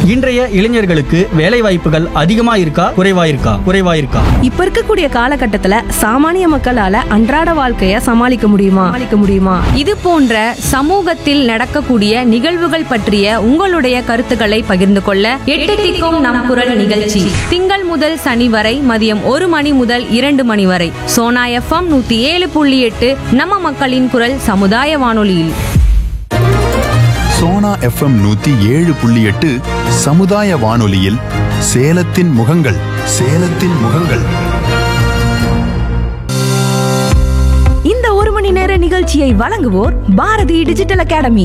இன்றைய இளைஞர்களுக்கு வேலை வாய்ப்புகள் அதிகமா இருக்கா குறைவா இருக்கா குறைவா இருக்கா இப்ப இருக்கக்கூடிய காலகட்டத்துல சாமானிய மக்களால அன்றாட வாழ்க்கைய சமாளிக்க முடியுமா சமாளிக்க முடியுமா இது போன்ற சமூகத்தில் நடக்கக்கூடிய நிகழ்வுகள் பற்றிய உங்களுடைய கருத்துக்களை பகிர்ந்து கொள்ள எட்டு திக்கும் நம் குரல் நிகழ்ச்சி திங்கள் முதல் சனி வரை மதியம் ஒரு மணி முதல் இரண்டு மணி வரை சோனா எஃப்எம் நூத்தி ஏழு புள்ளி எட்டு நம்ம மக்களின் குரல் சமுதாய வானொலியில் சோனா எஃப்எம் நூத்தி ஏழு புள்ளி எட்டு சமுதாய வானொலியில் சேலத்தின் முகங்கள் சேலத்தின் முகங்கள் இந்த ஒரு மணி நேர நிகழ்ச்சியை வழங்குவோர் பாரதி டிஜிட்டல் அகாடமி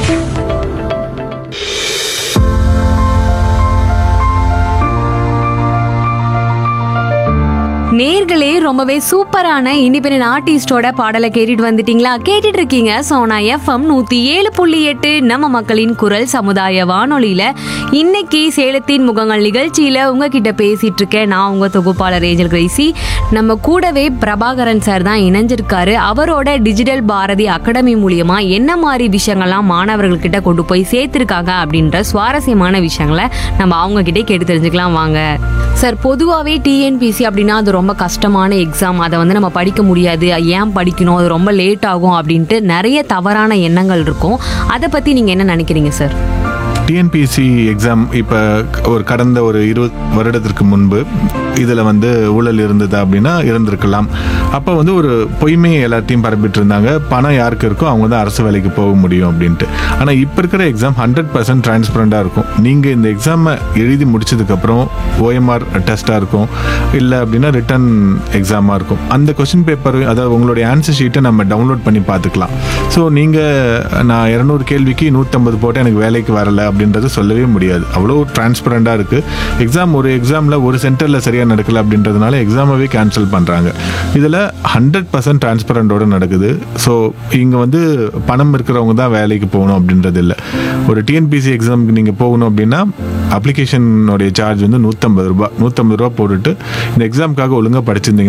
நேர்களே ரொம்பவே சூப்பரான இண்டிபெண்டன்ட் ஆர்டிஸ்டோட பாடலை கேட்டுட்டு வந்துட்டீங்களா கேட்டுட்டு இருக்கீங்க சோனா எஃப்எம் நூத்தி ஏழு புள்ளி எட்டு நம்ம மக்களின் குரல் சமுதாய வானொலியில இன்னைக்கு சேலத்தின் முகங்கள் நிகழ்ச்சியில உங்ககிட்ட பேசிட்டு இருக்கேன் நான் உங்க தொகுப்பாளர் ஏஞ்சல் கிரேசி நம்ம கூடவே பிரபாகரன் சார் தான் இணைஞ்சிருக்காரு அவரோட டிஜிட்டல் பாரதி அகாடமி மூலியமா என்ன மாதிரி விஷயங்கள்லாம் மாணவர்கள்கிட்ட கொண்டு போய் சேர்த்திருக்காங்க அப்படின்ற சுவாரஸ்யமான விஷயங்களை நம்ம அவங்க கிட்டே கேட்டு தெரிஞ்சுக்கலாம் வாங்க சார் பொதுவாகவே டிஎன்பிசி அப்படின்னா அது ரொம்ப கஷ்டமான எக்ஸாம் அதை வந்து நம்ம படிக்க முடியாது ஏன் படிக்கணும் அது ரொம்ப லேட் ஆகும் அப்படின்ட்டு நிறைய தவறான எண்ணங்கள் இருக்கும் அதை பற்றி நீங்கள் என்ன நினைக்கிறீங்க சார் டிஎன்பிஎஸ்சி எக்ஸாம் இப்போ ஒரு கடந்த ஒரு இருபது வருடத்திற்கு முன்பு இதில் வந்து ஊழல் இருந்தது அப்படின்னா இருந்திருக்கலாம் அப்போ வந்து ஒரு பொய்மையை எல்லாத்தையும் பரப்பிட்டு இருந்தாங்க பணம் யாருக்கு இருக்கோ அவங்க தான் அரசு வேலைக்கு போக முடியும் அப்படின்ட்டு ஆனால் இப்போ இருக்கிற எக்ஸாம் ஹண்ட்ரட் பர்சன்ட் டிரான்ஸ்பரண்டாக இருக்கும் நீங்கள் இந்த எக்ஸாமை எழுதி முடிச்சதுக்கப்புறம் ஓஎம்ஆர் டெஸ்ட்டாக இருக்கும் இல்லை அப்படின்னா ரிட்டன் எக்ஸாமாக இருக்கும் அந்த கொஸ்டின் பேப்பர் அதாவது உங்களுடைய ஆன்சர் ஷீட்டை நம்ம டவுன்லோட் பண்ணி பார்த்துக்கலாம் ஸோ நீங்கள் நான் இரநூறு கேள்விக்கு நூற்றம்பது போட்டு எனக்கு வேலைக்கு வரல அப்படின்றது சொல்லவே முடியாது அவ்வளோ டிரான்ஸ்பரண்டாக இருக்குது எக்ஸாம் ஒரு எக்ஸாமில் ஒரு சென்டரில் சரியாக நடக்கல அப்படின்றதுனால எக்ஸாமவே கேன்சல் பண்ணுறாங்க இதில் ஹண்ட்ரட் பர்சன்ட் டிரான்ஸ்பரண்டோடு நடக்குது ஸோ இங்கே வந்து பணம் இருக்கிறவங்க தான் வேலைக்கு போகணும் அப்படின்றது இல்லை ஒரு டிஎன்பிசி எக்ஸாமுக்கு நீங்கள் போகணும் அப்படின்னா அப்ளிகேஷனுடைய சார்ஜ் வந்து நூற்றம்பது ரூபா நூற்றம்பது ரூபா போட்டுட்டு இந்த எக்ஸாமுக்காக ஒழுங்காக படிச்சிருந்தீங்க